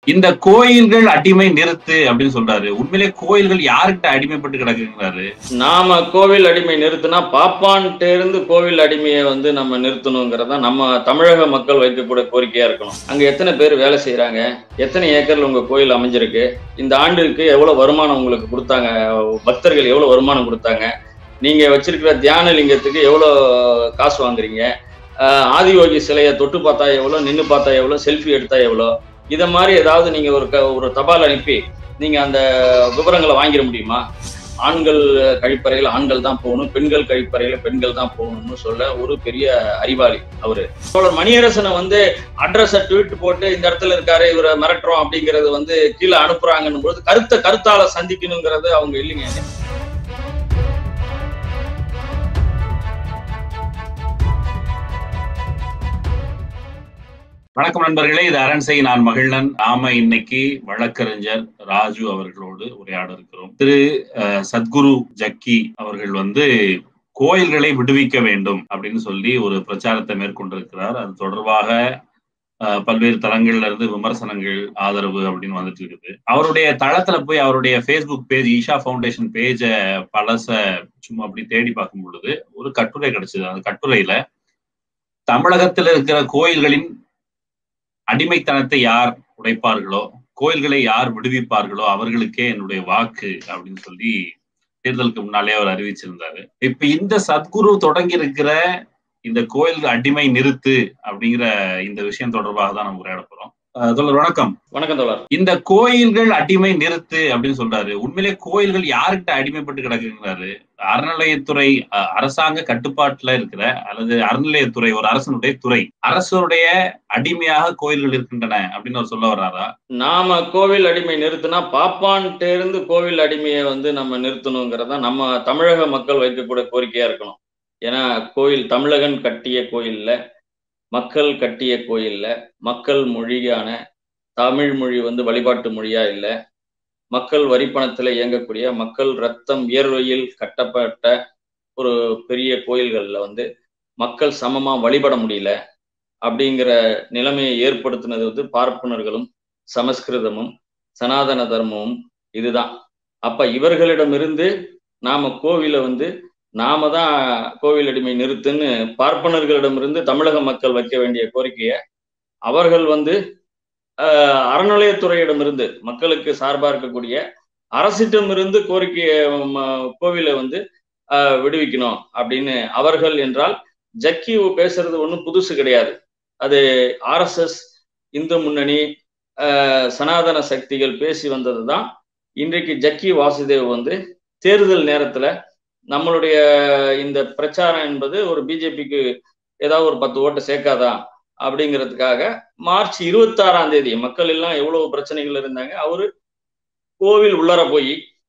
இந்த கோயில்கள் அடிமை நிறுத்து அப்படின்னு சொல்றாரு உண்மையிலே கோயில்கள் யாருக்கிட்ட அடிமைப்பட்டு கிடக்குங்கிறாரு நாம கோவில் அடிமை நிறுத்தினா பாப்பான்ட்டு இருந்து கோவில் அடிமையை வந்து நம்ம நிறுத்தணுங்கிறதா நம்ம தமிழக மக்கள் வைக்கக்கூடிய கோரிக்கையா இருக்கணும் அங்க எத்தனை பேர் வேலை செய்யறாங்க எத்தனை ஏக்கர்ல உங்க கோயில் அமைஞ்சிருக்கு இந்த ஆண்டுக்கு எவ்வளவு வருமானம் உங்களுக்கு கொடுத்தாங்க பக்தர்கள் எவ்வளவு வருமானம் கொடுத்தாங்க நீங்க வச்சிருக்கிற தியான லிங்கத்துக்கு எவ்வளவு காசு வாங்குறீங்க ஆஹ் ஆதியோகி சிலையை தொட்டு பார்த்தா எவ்வளோ நின்று பார்த்தா எவ்வளோ செல்ஃபி எடுத்தா எவ்வளோ இதை மாதிரி ஏதாவது நீங்க ஒரு க ஒரு தபால் அனுப்பி நீங்க அந்த விவரங்களை வாங்கிட முடியுமா ஆண்கள் கழிப்பறையில் ஆண்கள் தான் போகணும் பெண்கள் கழிப்பறையில பெண்கள் தான் போகணும்னு சொல்ல ஒரு பெரிய அறிவாளி அவரு தோழர் மணியரசனை வந்து அட்ரஸை ட்வீட் போட்டு இந்த இடத்துல இருக்காரு இவரை மிரட்டுறோம் அப்படிங்கறது வந்து கீழே அனுப்புறாங்கன்னும் போது கருத்தை கருத்தால சந்திக்கணுங்கிறது அவங்க இல்லைங்க வணக்கம் நண்பர்களே இது அரண்சை நான் மகிழ்நன் நாம இன்னைக்கு வழக்கறிஞர் ராஜு அவர்களோடு உரையாட இருக்கிறோம் திரு அஹ், சத்குரு ஜக்கி அவர்கள் வந்து கோயில்களை விடுவிக்க வேண்டும் அப்படின்னு சொல்லி ஒரு பிரச்சாரத்தை மேற்கொண்டிருக்கிறார் அது தொடர்பாக அஹ், பல்வேறு தளங்கள்ல இருந்து விமர்சனங்கள் ஆதரவு அப்படின்னு வந்துட்டு இருக்குது அவருடைய தளத்துல போய் அவருடைய ஃபேஸ்புக் பேஜ் ஈஷா ஃபவுண்டேஷன் பேஜை பழச சும்மா அப்படி தேடி பார்க்கும் பொழுது ஒரு கட்டுரை கிடைச்சது அந்த கட்டுரையில தமிழகத்தில் இருக்கிற கோயில்களின் அடிமைத்தனத்தை யார் உடைப்பார்களோ கோயில்களை யார் விடுவிப்பார்களோ அவர்களுக்கே என்னுடைய வாக்கு அப்படின்னு சொல்லி தேர்தலுக்கு முன்னாலே அவர் அறிவிச்சிருந்தாரு இப்ப இந்த சத்குரு தொடங்கி இருக்கிற இந்த கோயில் அடிமை நிறுத்து அப்படிங்கிற இந்த விஷயம் தொடர்பாக தான் நம்ம உரையாட போறோம் அஹ் தோழர் வணக்கம் வணக்கம் தோழர் இந்த கோயில்கள் அடிமை நிறுத்து அப்படின்னு சொல்றாரு உண்மையிலே கோயில்கள் யாருக்கிட்ட அடிமைப்பட்டு கிடக்குங்கிறாரு அறநிலையத்துறை அஹ், அரசாங்க கட்டுப்பாட்டுல இருக்கிற அல்லது அறநிலையத்துறை ஒரு அரசனுடைய துறை அரசுடைய அடிமையாக கோயில்கள் இருக்கின்றன அப்படின்னு அவர் சொல்ல வர்றாரா நாம கோவில் அடிமை நிறுத்தினா பாப்பான்ட்டு இருந்து கோவில் அடிமையை வந்து நம்ம நிறுத்தணுங்கிறதா நம்ம தமிழக மக்கள் வைக்கக்கூடிய கோரிக்கையா இருக்கணும் ஏன்னா கோயில் தமிழகன் கட்டிய கோயில்ல மக்கள் கட்டிய கோயில்ல மக்கள் மொழியான தமிழ் மொழி வந்து வழிபாட்டு மொழியா இல்லை மக்கள் வரிப்பணத்துல இயங்கக்கூடிய மக்கள் ரத்தம் வியர்வையில் கட்டப்பட்ட ஒரு பெரிய கோயில்கள்ல வந்து மக்கள் சமமா வழிபட முடியல அப்படிங்கிற நிலைமையை ஏற்படுத்தினது வந்து பார்ப்பனர்களும் சமஸ்கிருதமும் சனாதன தர்மமும் இதுதான் அப்ப இவர்களிடமிருந்து நாம கோவிலை வந்து நாம தான் கோவில் அடிமை நிறுத்துன்னு பார்ப்பனர்களிடமிருந்து தமிழக மக்கள் வைக்க வேண்டிய கோரிக்கையை அவர்கள் வந்து ஆஹ், அறநிலையத்துறையிடமிருந்து மக்களுக்கு சார்பா இருக்கக்கூடிய அரசிடமிருந்து கோரிக்கையை ம- கோவிலை வந்து ஆஹ், விடுவிக்கணும் அப்படின்னு அவர்கள் என்றால் ஜக்கி பேசுறது ஒன்றும் புதுசு கிடையாது அது ஆர்எஸ்எஸ் இந்து முன்னணி ஆஹ், சனாதன சக்திகள் பேசி வந்தது தான் இன்றைக்கு ஜக்கி வாசுதேவ் வந்து தேர்தல் நேரத்துல நம்மளுடைய இந்த பிரச்சாரம் என்பது ஒரு பிஜேபிக்கு ஏதாவது ஒரு பத்து ஓட்டு சேர்க்காதா அப்படிங்கிறதுக்காக மார்ச் இருபத்தாறாம் தேதி மக்கள் எல்லாம் எவ்வளவு பிரச்சனைகள் இருந்தாங்க அவரு கோவில் உள்ளர போய்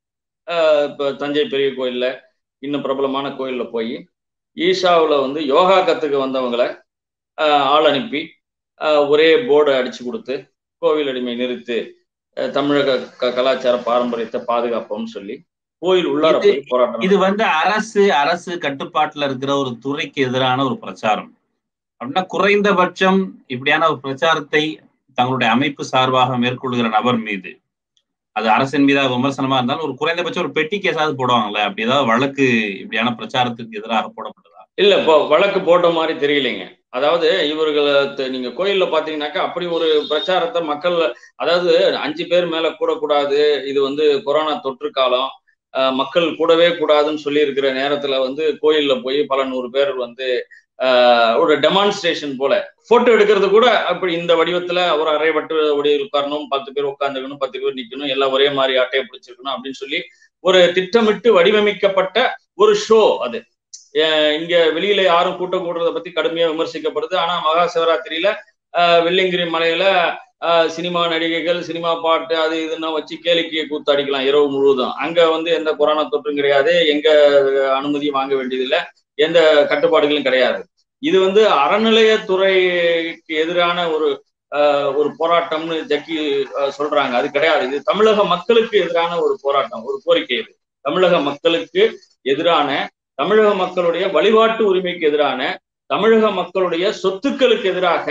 இப்ப தஞ்சை பெரிய கோயில்ல இன்னும் பிரபலமான கோயில்ல போய் ஈஷாவில் வந்து யோகா கத்துக்க வந்தவங்களை ஆஹ், ஆள் அனுப்பி ஆஹ், ஒரே போர்டை அடிச்சு கொடுத்து கோவில் அடிமை நிறுத்து அஹ், தமிழக க- கலாச்சார பாரம்பரியத்தை பாதுகாப்போம்னு சொல்லி கோயில் உள்ளார இது- போய் போராட்டம் இது வந்து அரசு அரசு கட்டுப்பாட்டுல இருக்கிற ஒரு துறைக்கு எதிரான ஒரு பிரச்சாரம் அப்படின்னா குறைந்தபட்சம் இப்படியான ஒரு பிரச்சாரத்தை தங்களுடைய அமைப்பு சார்பாக மேற்கொள்கிற நபர் மீது அது அரசின் மீதாக விமர்சனமா இருந்தாலும் ஒரு குறைந்தபட்சம் ஒரு பெட்டி கேஸாவது போடுவாங்கல்ல அப்படி ஏதாவது வழக்கு இப்படியான பிரச்சாரத்துக்கு எதிராக போடப்பட்டதா இல்ல இப்போ வழக்கு போட்ட மாதிரி தெரியலைங்க அதாவது இவர்களை த- நீங்க கோயில்ல பாத்தீங்கன்னாக்கா அப்படி ஒரு பிரச்சாரத்தை மக்கள் அதாவது அஞ்சு பேர் மேல கூடக்கூடாது இது வந்து கொரோனா தொற்று காலம் அஹ், மக்கள் கூடவே கூடாதுன்னு சொல்லி இருக்கிற நேரத்துல வந்து கோயில்ல போய் பல நூறு பேர் வந்து ஆஹ், ஒரு டெமான்ஸ்ட்ரேஷன் போல போட்டோ எடுக்கிறது கூட அப்படி இந்த வடிவத்துல ஒரு அரை வட்டு வடிவில் உட்காரணும் பத்து பேர் உட்காந்துக்கணும் பத்து பேர் நிக்கணும் எல்லாம் ஒரே மாதிரி அட்டையை பிடிச்சிருக்கணும் அப்படின்னு சொல்லி ஒரு திட்டமிட்டு வடிவமைக்கப்பட்ட ஒரு ஷோ அது அஹ் இங்க வெளியில யாரும் கூட்டம் கூடுறத பத்தி கடுமையா விமர்சிக்கப்படுது ஆனா மகா சிவராத்திரியில ஆஹ் வெள்ளியங்கிரி மலையில ஆஹ் சினிமா நடிகைகள் சினிமா பாட்டு அது இதுன்னா வச்சு கேளிக்கையை கூத்தாடிக்கலாம் இரவு முழுவதும் அங்க வந்து எந்த கொரோனா தொற்றும் கிடையாது எங்க அனுமதியும் வாங்க வேண்டியதில்லை எந்த கட்டுப்பாடுகளும் கிடையாது இது வந்து அறநிலையத்துறைக்கு எதிரான ஒரு ஆஹ் ஒரு போராட்டம்னு ஜக்கி ஆஹ் சொல்றாங்க அது கிடையாது இது தமிழக மக்களுக்கு எதிரான ஒரு போராட்டம் ஒரு கோரிக்கை இது தமிழக மக்களுக்கு எதிரான தமிழக மக்களுடைய வழிபாட்டு உரிமைக்கு எதிரான தமிழக மக்களுடைய சொத்துக்களுக்கு எதிராக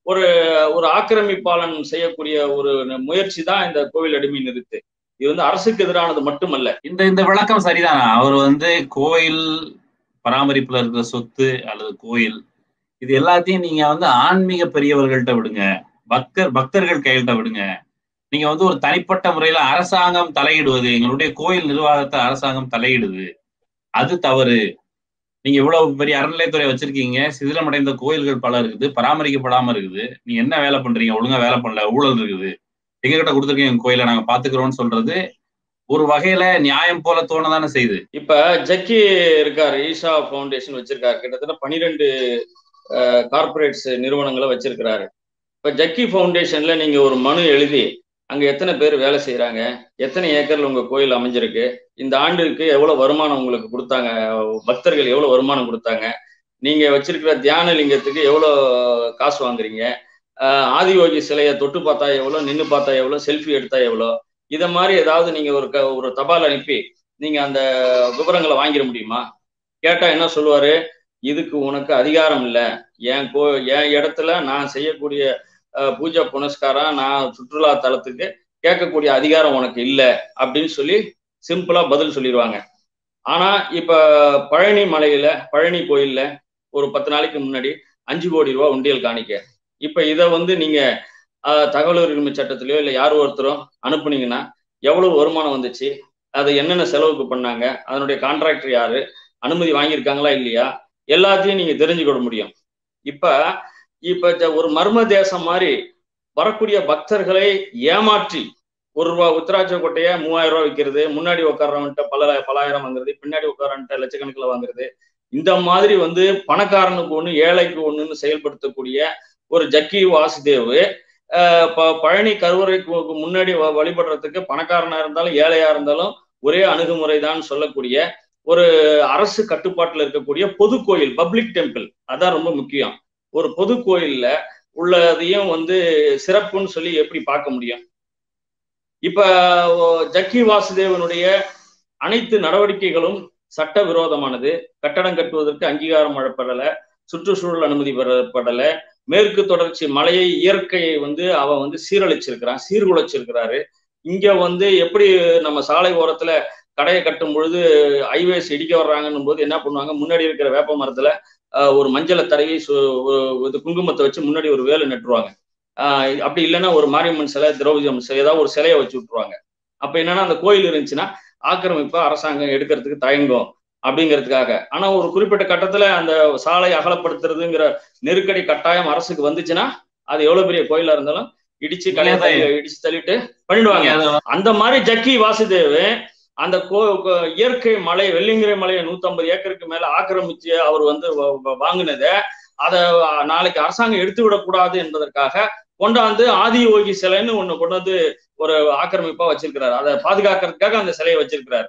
ஒரு ஒரு ஆக்கிரமிப்பாளன் செய்யக்கூடிய ஒரு முயற்சி தான் இந்த கோவில் அடிமை நிறுத்து இது வந்து அரசுக்கு எதிரானது மட்டுமல்ல இந்த இந்த விளக்கம் சரிதானா அவர் வந்து கோயில் பராமரிப்புல இருக்கிற சொத்து அல்லது கோயில் இது எல்லாத்தையும் நீங்க வந்து ஆன்மீக பெரியவர்கள்ட்ட விடுங்க பக்தர் பக்தர்கள் கையில்ட்ட விடுங்க நீங்க வந்து ஒரு தனிப்பட்ட முறையில அரசாங்கம் தலையிடுவது எங்களுடைய கோயில் நிர்வாகத்தை அரசாங்கம் தலையிடுது அது தவறு நீங்க இவ்வளவு பெரிய அறநிலையத்துறை வச்சிருக்கீங்க சிதிலமடைந்த கோயில்கள் பல இருக்குது பராமரிக்கப்படாம இருக்குது நீ என்ன வேலை பண்றீங்க ஒழுங்கா வேலை பண்ணல ஊழல் இருக்குது எங்க கிட்ட கொடுத்துருக்கீங்க எங்க கோயிலை நாங்க பாத்துக்கிறோம்னு சொல்றது ஒரு வகையில நியாயம் போல தோணதானே செய்யுது இப்ப ஜக்கி இருக்காரு ஈஷா ஃபவுண்டேஷன் வச்சிருக்காரு கிட்டத்தட்ட பனிரெண்டு கார்பரேட்ஸ் நிறுவனங்களை வச்சிருக்கிறாரு இப்ப ஜக்கி ஃபவுண்டேஷன்ல நீங்க ஒரு மனு எழுதி அங்க எத்தனை பேர் வேலை செய்யறாங்க எத்தனை ஏக்கர்ல உங்க கோயில் அமைஞ்சிருக்கு இந்த ஆண்டுக்கு எவ்வளவு வருமானம் உங்களுக்கு கொடுத்தாங்க பக்தர்கள் எவ்வளவு வருமானம் கொடுத்தாங்க நீங்க வச்சிருக்கிற தியான லிங்கத்துக்கு எவ்வளவு காசு வாங்குறீங்க ஆதியோகி சிலையை தொட்டு பார்த்தா எவ்வளோ நின்று பார்த்தா எவ்வளோ செல்ஃபி எடுத்தா எவ்வளோ இதை மாதிரி ஏதாவது நீங்க ஒரு க ஒரு தபால் அனுப்பி நீங்க அந்த விவரங்களை வாங்கிட முடியுமா கேட்டா என்ன சொல்லுவாரு இதுக்கு உனக்கு அதிகாரம் இல்லை என் கோ என் இடத்துல நான் செய்யக்கூடிய பூஜை புனஸ்காரம் நான் சுற்றுலா தலத்துக்கு கேட்கக்கூடிய அதிகாரம் உனக்கு இல்லை அப்படின்னு சொல்லி சிம்பிளா பதில் சொல்லிடுவாங்க ஆனா இப்ப பழனி மலையில பழனி கோயில்ல ஒரு பத்து நாளைக்கு முன்னாடி அஞ்சு கோடி ரூபா உண்டியல் காணிக்க இப்ப இதை வந்து நீங்க தகவல் உரிமை சட்டத்திலயோ இல்லை யார் ஒருத்தரும் அனுப்புனீங்கன்னா எவ்வளவு வருமானம் வந்துச்சு அதை என்னென்ன செலவுக்கு பண்ணாங்க அதனுடைய கான்ட்ராக்டர் யாரு அனுமதி வாங்கியிருக்காங்களா இல்லையா எல்லாத்தையும் நீங்க தெரிஞ்சுக்கிட முடியும் இப்ப இப்ப ஒரு மர்ம தேசம் மாதிரி வரக்கூடிய பக்தர்களை ஏமாற்றி ஒரு ரூபா உத்தராட்ச கொட்டைய மூவாயிரம் ரூபாய் விற்கிறது முன்னாடி உட்காரவன்ட்ட பல பலாயிரம் வாங்குறது பின்னாடி உட்காரன்ட்ட லட்சக்கணக்கில் வாங்குறது இந்த மாதிரி வந்து பணக்காரனுக்கு ஒண்ணு ஏழைக்கு ஒண்ணுன்னு செயல்படுத்தக்கூடிய ஒரு ஜக்கி வாசுதேவ் பழனி கருவறைக்கு முன்னாடி வழிபடுறதுக்கு பணக்காரனா இருந்தாலும் ஏழையா இருந்தாலும் ஒரே அணுகுமுறை தான் சொல்லக்கூடிய ஒரு அரசு கட்டுப்பாட்டுல இருக்கக்கூடிய பொது கோயில் பப்ளிக் டெம்பிள் அதான் ரொம்ப முக்கியம் ஒரு பொது கோயில்ல உள்ளதையும் வந்து சிறப்புன்னு சொல்லி எப்படி பார்க்க முடியும் இப்ப ஜக்கி வாசுதேவனுடைய அனைத்து நடவடிக்கைகளும் சட்ட விரோதமானது கட்டடம் கட்டுவதற்கு அங்கீகாரம் வழங்கப்படலை சுற்றுச்சூழல் அனுமதி பெறப்படலை மேற்கு தொடர்ச்சி மலையை இயற்கையை வந்து அவன் வந்து சீரழிச்சிருக்கிறான் சீர்குலைச்சிருக்கிறாரு இங்க வந்து எப்படி நம்ம சாலை ஓரத்துல கடையை கட்டும் பொழுது ஹைவேஸ் இடிக்க வர்றாங்கன்னும் போது என்ன பண்ணுவாங்க முன்னாடி இருக்கிற வேப்ப மரத்துல ஒரு மஞ்சளை தடவி குங்குமத்தை வச்சு முன்னாடி ஒரு வேலை நட்டுருவாங்க அப்படி இல்லைன்னா ஒரு மாரியம்மன் சிலை திரௌபதி அம்மன் சிலை ஏதாவது ஒரு சிலையை வச்சு விட்டுருவாங்க அப்ப என்னன்னா அந்த கோயில் இருந்துச்சுன்னா ஆக்கிரமிப்பை அரசாங்கம் எடுக்கிறதுக்கு தயங்கும் அப்படிங்கிறதுக்காக ஆனா ஒரு குறிப்பிட்ட கட்டத்துல அந்த சாலை அகலப்படுத்துறதுங்கிற நெருக்கடி கட்டாயம் அரசுக்கு வந்துச்சுன்னா அது எவ்வளவு பெரிய கோயிலா இருந்தாலும் இடிச்சு கலையை இடிச்சு தள்ளிட்டு பண்ணிடுவாங்க அந்த மாதிரி ஜக்கி வாசுதேவ் அந்த கோ இயற்கை மலை வெள்ளிங்கிரை மலையை நூத்தம்பது ஏக்கருக்கு மேல ஆக்கிரமிச்சு அவர் வந்து வாங்கினத அதை நாளைக்கு அரசாங்கம் எடுத்து விடக்கூடாது என்பதற்காக கொண்டாந்து ஆதி யோகி சிலைன்னு ஒண்ணு கொண்டு வந்து ஒரு ஆக்கிரமிப்பா வச்சிருக்கிறாரு அதை பாதுகாக்கிறதுக்காக அந்த சிலையை வச்சிருக்கிறாரு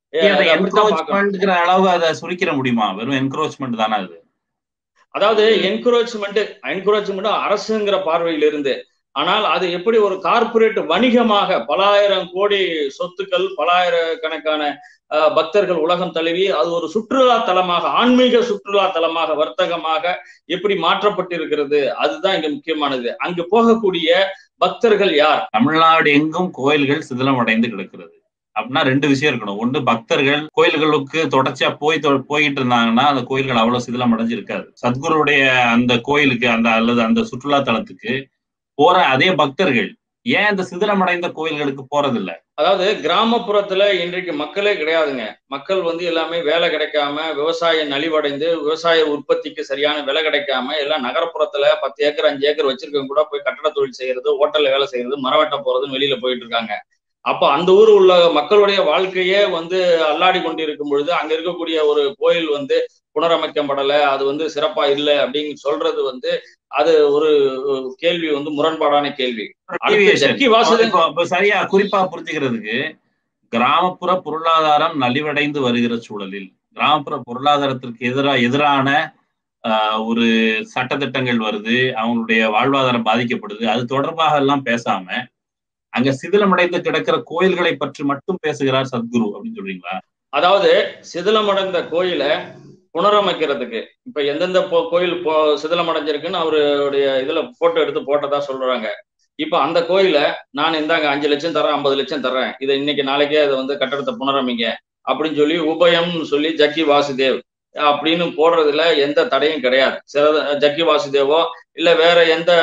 அளவு அதை சுருக்கிற முடியுமா வெறும் என்க்ரோச்மெண்ட் தானே அது அதாவது என்கரேஜ்மெண்ட் என்கரேஜ்மெண்ட் அரசுங்கிற பார்வையில் இருந்து ஆனால் அது எப்படி ஒரு கார்பரேட் வணிகமாக பலாயிரம் கோடி சொத்துக்கள் பலாயிரக்கணக்கான பக்தர்கள் உலகம் தழுவி அது ஒரு சுற்றுலா தலமாக ஆன்மீக சுற்றுலா தலமாக வர்த்தகமாக எப்படி மாற்றப்பட்டிருக்கிறது அதுதான் இங்க முக்கியமானது அங்கு போகக்கூடிய பக்தர்கள் யார் தமிழ்நாடு எங்கும் கோயில்கள் சிதிலம் அடைந்து கிடக்கிறது அப்படின்னா ரெண்டு விஷயம் இருக்கணும் ஒண்ணு பக்தர்கள் கோயில்களுக்கு தொடர்ச்சியா போய் போயிட்டு இருந்தாங்கன்னா அந்த கோயில்கள் அவ்வளவு சிதிலம் அடைஞ்சு இருக்காது சத்குருடைய அந்த கோயிலுக்கு அந்த அல்லது அந்த சுற்றுலா தலத்துக்கு போற அதே பக்தர்கள் ஏன் இந்த சிதிலமடைந்த கோயில்களுக்கு போறதில்ல அதாவது கிராமப்புறத்துல இன்றைக்கு மக்களே கிடையாதுங்க மக்கள் வந்து எல்லாமே வேலை கிடைக்காம விவசாயம் நலிவடைந்து விவசாய உற்பத்திக்கு சரியான விலை கிடைக்காம எல்லாம் நகரப்புறத்துல பத்து ஏக்கர் அஞ்சு ஏக்கர் வச்சிருக்கவங்க கூட போய் கட்டட தொழில் செய்யறது ஹோட்டல்ல வேலை செய்யறது மரவெட்ட போறதுன்னு வெளியில போயிட்டு இருக்காங்க அப்ப அந்த ஊர் உள்ள மக்களுடைய வாழ்க்கையே வந்து அல்லாடி கொண்டிருக்கும் பொழுது அங்க இருக்கக்கூடிய ஒரு கோயில் வந்து புனரமைக்கப்படலை அது வந்து சிறப்பா இல்லை அப்படின்னு சொல்றது வந்து அது ஒரு கேள்வி வந்து முரண்பாடான கேள்வி சரியா குறிப்பா புரிஞ்சுக்கிறதுக்கு கிராமப்புற பொருளாதாரம் நலிவடைந்து வருகிற சூழலில் கிராமப்புற பொருளாதாரத்திற்கு எதிராக எதிரான ஒரு சட்டத்திட்டங்கள் வருது அவங்களுடைய வாழ்வாதாரம் பாதிக்கப்படுது அது தொடர்பாக எல்லாம் பேசாம அங்க சிதிலமடைந்து கிடக்கிற கோயில்களை பற்றி மட்டும் பேசுகிறார் சத்குரு அப்படின்னு சொல்றீங்களா அதாவது சிதிலமடைந்த கோயிலை புனரமைக்கிறதுக்கு இப்ப எந்தெந்த கோயில் சிதிலம் அடைஞ்சிருக்குன்னு அவருடைய இதுல போட்டோ எடுத்து போட்டதா சொல்றாங்க இப்ப அந்த கோயில நான் இந்தாங்க அஞ்சு லட்சம் தரேன் ஐம்பது லட்சம் தரேன் இதை இன்னைக்கு நாளைக்கே அதை வந்து கட்டடத்தை புனரமைங்க அப்படின்னு சொல்லி உபயம்னு சொல்லி ஜக்கி வாசுதேவ் அப்படின்னு போடுறதுல எந்த தடையும் கிடையாது சில ஜக்கி வாசுதேவோ இல்ல வேற எந்த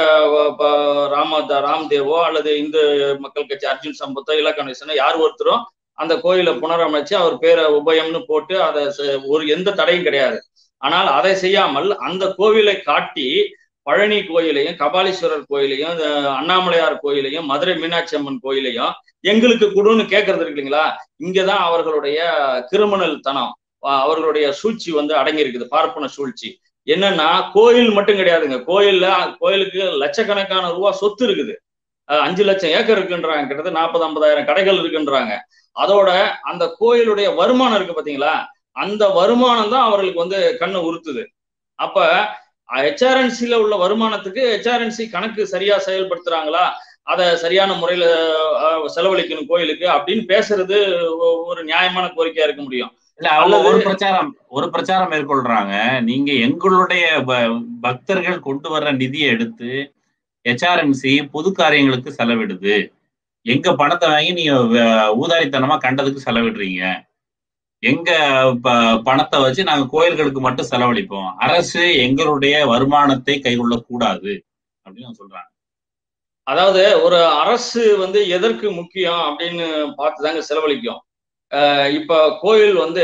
ராம ராம்தேவோ அல்லது இந்து மக்கள் கட்சி அர்ஜுன் சம்பத்தோ இல்ல கணேசனோ யார் ஒருத்தரும் அந்த கோயிலை புனரமைச்சு அவர் பேரை உபயம்னு போட்டு அதை ஒரு எந்த தடையும் கிடையாது ஆனால் அதை செய்யாமல் அந்த கோவிலை காட்டி பழனி கோயிலையும் கபாலீஸ்வரர் கோயிலையும் அண்ணாமலையார் கோயிலையும் மதுரை மீனாட்சி அம்மன் கோயிலையும் எங்களுக்கு கொடுன்னு கேட்கறது இருக்கு இல்லைங்களா இங்கதான் அவர்களுடைய கிரிமினல் தனம் அவர்களுடைய சூழ்ச்சி வந்து அடங்கி இருக்குது பார்ப்பன சூழ்ச்சி என்னன்னா கோயில் மட்டும் கிடையாதுங்க கோயில்ல கோயிலுக்கு லட்சக்கணக்கான ரூபா சொத்து இருக்குது அஞ்சு லட்சம் ஏக்கர் இருக்குன்றாங்க கிட்டத்தட்ட நாற்பது ஐம்பதாயிரம் கடைகள் இருக்குன்றாங்க அதோட அந்த கோயிலுடைய வருமானம் இருக்கு பாத்தீங்களா அந்த வருமானம் தான் அவர்களுக்கு வந்து கண்ணை உறுத்துது அப்ப ஹெச்ஆர்என்சில உள்ள வருமானத்துக்கு ஹெச்ஆர்என்சி கணக்கு சரியா செயல்படுத்துறாங்களா அதை சரியான முறையில செலவழிக்கணும் கோயிலுக்கு அப்படின்னு பேசுறது ஒரு நியாயமான கோரிக்கையா இருக்க முடியும் இல்ல அவங்க ஒரு பிரச்சாரம் ஒரு பிரச்சாரம் மேற்கொள்றாங்க நீங்க எங்களுடைய பக்தர்கள் கொண்டு வர்ற நிதியை எடுத்து ஹெச்ஆர்என்சி பொது காரியங்களுக்கு செலவிடுது எங்க பணத்தை வாங்கி நீங்க ஊதாரித்தனமா கண்டதுக்கு செலவிடுறீங்க எங்க பணத்தை வச்சு நாங்க கோயில்களுக்கு மட்டும் செலவழிப்போம் அரசு எங்களுடைய வருமானத்தை கைகொள்ள கூடாது அப்படின்னு சொல்றாங்க அதாவது ஒரு அரசு வந்து எதற்கு முக்கியம் அப்படின்னு பார்த்துதாங்க செலவழிக்கும் இப்ப கோயில் வந்து